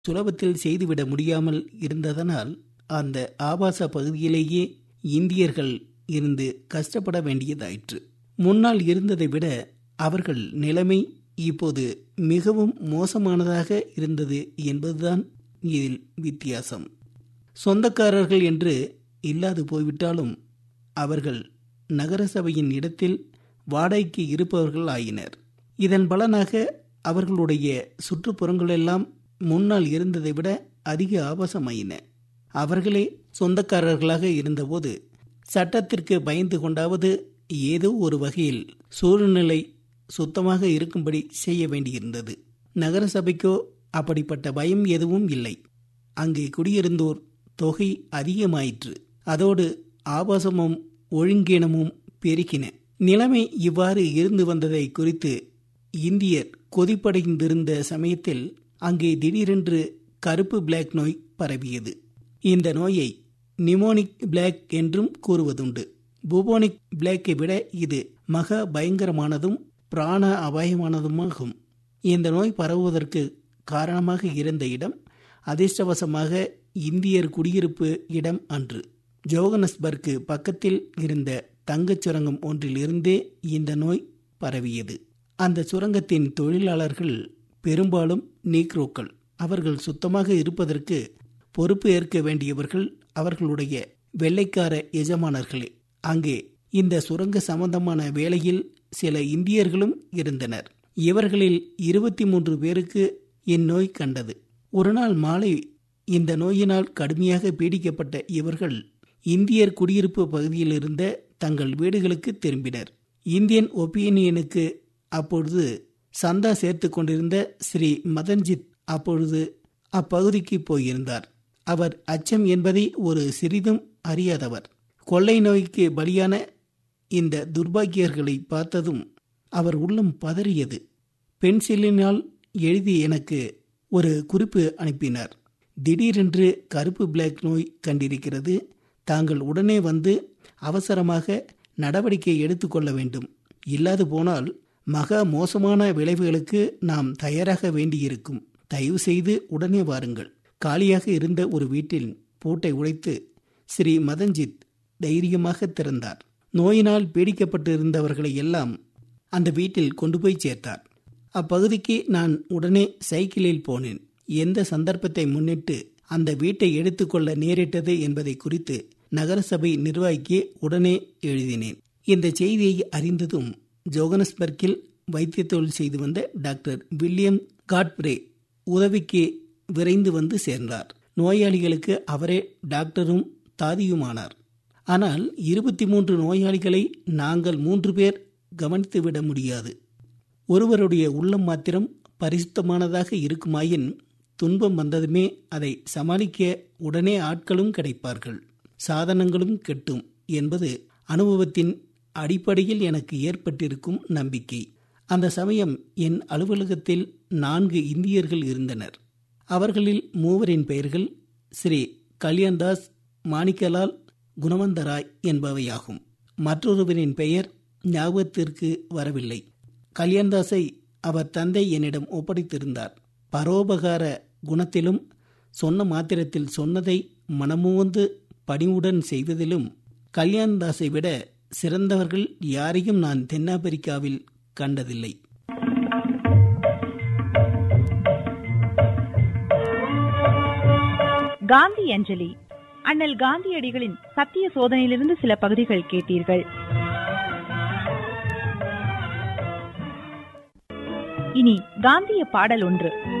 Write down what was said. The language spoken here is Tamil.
சுலபத்தில் செய்துவிட முடியாமல் இருந்ததனால் அந்த ஆபாச பகுதியிலேயே இந்தியர்கள் இருந்து கஷ்டப்பட வேண்டியதாயிற்று முன்னால் இருந்ததை விட அவர்கள் நிலைமை இப்போது மிகவும் மோசமானதாக இருந்தது என்பதுதான் இதில் வித்தியாசம் சொந்தக்காரர்கள் என்று இல்லாது போய்விட்டாலும் அவர்கள் நகரசபையின் இடத்தில் வாடகைக்கு இருப்பவர்கள் ஆயினர் இதன் பலனாக அவர்களுடைய சுற்றுப்புறங்களெல்லாம் முன்னால் இருந்ததை விட அதிக ஆபாசமாயின அவர்களே சொந்தக்காரர்களாக இருந்தபோது சட்டத்திற்கு பயந்து கொண்டாவது ஏதோ ஒரு வகையில் சூழ்நிலை சுத்தமாக இருக்கும்படி செய்ய வேண்டியிருந்தது நகரசபைக்கோ அப்படிப்பட்ட பயம் எதுவும் இல்லை அங்கே குடியிருந்தோர் தொகை அதிகமாயிற்று அதோடு ஆபாசமும் ஒழுங்கீனமும் பெருகின நிலைமை இவ்வாறு இருந்து வந்ததை குறித்து இந்தியர் கொதிப்படைந்திருந்த சமயத்தில் அங்கே திடீரென்று கருப்பு பிளாக் நோய் பரவியது இந்த நோயை நிமோனிக் பிளாக் என்றும் கூறுவதுண்டு புபோனிக் பிளாக்கை விட இது மக பயங்கரமானதும் பிராண அபாயமானதுமாகும் இந்த நோய் பரவுவதற்கு காரணமாக இருந்த இடம் அதிர்ஷ்டவசமாக இந்தியர் குடியிருப்பு இடம் அன்று ஜோகனஸ்பர்க்கு பக்கத்தில் இருந்த தங்கச் சுரங்கம் ஒன்றிலிருந்தே இந்த நோய் பரவியது அந்த சுரங்கத்தின் தொழிலாளர்கள் பெரும்பாலும் நீக்ரோக்கள் அவர்கள் சுத்தமாக இருப்பதற்கு பொறுப்பு ஏற்க வேண்டியவர்கள் அவர்களுடைய வெள்ளைக்கார எஜமானர்களே அங்கே இந்த சுரங்க சம்பந்தமான வேலையில் சில இந்தியர்களும் இருந்தனர் இவர்களில் இருபத்தி மூன்று பேருக்கு இந்நோய் கண்டது ஒரு நாள் மாலை இந்த நோயினால் கடுமையாக பீடிக்கப்பட்ட இவர்கள் இந்தியர் குடியிருப்பு பகுதியில் இருந்த தங்கள் வீடுகளுக்கு திரும்பினர் இந்தியன் ஒப்பீனியனுக்கு அப்பொழுது சந்தா சேர்த்து கொண்டிருந்த ஸ்ரீ மதன்ஜித் அப்பொழுது அப்பகுதிக்கு போயிருந்தார் அவர் அச்சம் என்பதை ஒரு சிறிதும் அறியாதவர் கொள்ளை நோய்க்கு பலியான இந்த துர்பாக்கியர்களை பார்த்ததும் அவர் உள்ளம் பதறியது பென்சிலினால் எழுதி எனக்கு ஒரு குறிப்பு அனுப்பினார் திடீரென்று கருப்பு பிளாக் நோய் கண்டிருக்கிறது தாங்கள் உடனே வந்து அவசரமாக நடவடிக்கை எடுத்துக்கொள்ள வேண்டும் இல்லாது போனால் மகா மோசமான விளைவுகளுக்கு நாம் தயாராக வேண்டியிருக்கும் தயவு செய்து உடனே வாருங்கள் காலியாக இருந்த ஒரு வீட்டில் பூட்டை உடைத்து ஸ்ரீ மதன்ஜித் தைரியமாக திறந்தார் நோயினால் பீடிக்கப்பட்டிருந்தவர்களை எல்லாம் அந்த வீட்டில் கொண்டு போய் சேர்த்தார் அப்பகுதிக்கு நான் உடனே சைக்கிளில் போனேன் எந்த சந்தர்ப்பத்தை முன்னிட்டு அந்த வீட்டை எடுத்துக்கொள்ள நேரிட்டது என்பதை குறித்து நகரசபை நிர்வாகிக்கு உடனே எழுதினேன் இந்த செய்தியை அறிந்ததும் ஜோகனஸ்பர்க்கில் வைத்திய தொழில் செய்து வந்த டாக்டர் வில்லியம் காட்பிரே உதவிக்கு விரைந்து வந்து சேர்ந்தார் நோயாளிகளுக்கு அவரே டாக்டரும் தாதியுமானார் ஆனால் இருபத்தி மூன்று நோயாளிகளை நாங்கள் மூன்று பேர் கவனித்துவிட முடியாது ஒருவருடைய உள்ளம் மாத்திரம் பரிசுத்தமானதாக இருக்குமாயின் துன்பம் வந்ததுமே அதை சமாளிக்க உடனே ஆட்களும் கிடைப்பார்கள் சாதனங்களும் கெட்டும் என்பது அனுபவத்தின் அடிப்படையில் எனக்கு ஏற்பட்டிருக்கும் நம்பிக்கை அந்த சமயம் என் அலுவலகத்தில் நான்கு இந்தியர்கள் இருந்தனர் அவர்களில் மூவரின் பெயர்கள் ஸ்ரீ கல்யாண்தாஸ் மாணிக்கலால் குணவந்தராய் என்பவையாகும் மற்றொருவரின் பெயர் ஞாபகத்திற்கு வரவில்லை கல்யாண்தாஸை அவர் தந்தை என்னிடம் ஒப்படைத்திருந்தார் பரோபகார குணத்திலும் சொன்ன மாத்திரத்தில் சொன்னதை மனமுவந்து பணிவுடன் செய்வதிலும் கல்யாண்தாஸை விட சிறந்தவர்கள் யாரையும் நான் தென்னாப்பிரிக்காவில் கண்டதில்லை காந்தி அஞ்சலி அண்ணல் காந்தியடிகளின் சத்திய சோதனையிலிருந்து சில பகுதிகள் கேட்டீர்கள் இனி காந்திய பாடல் ஒன்று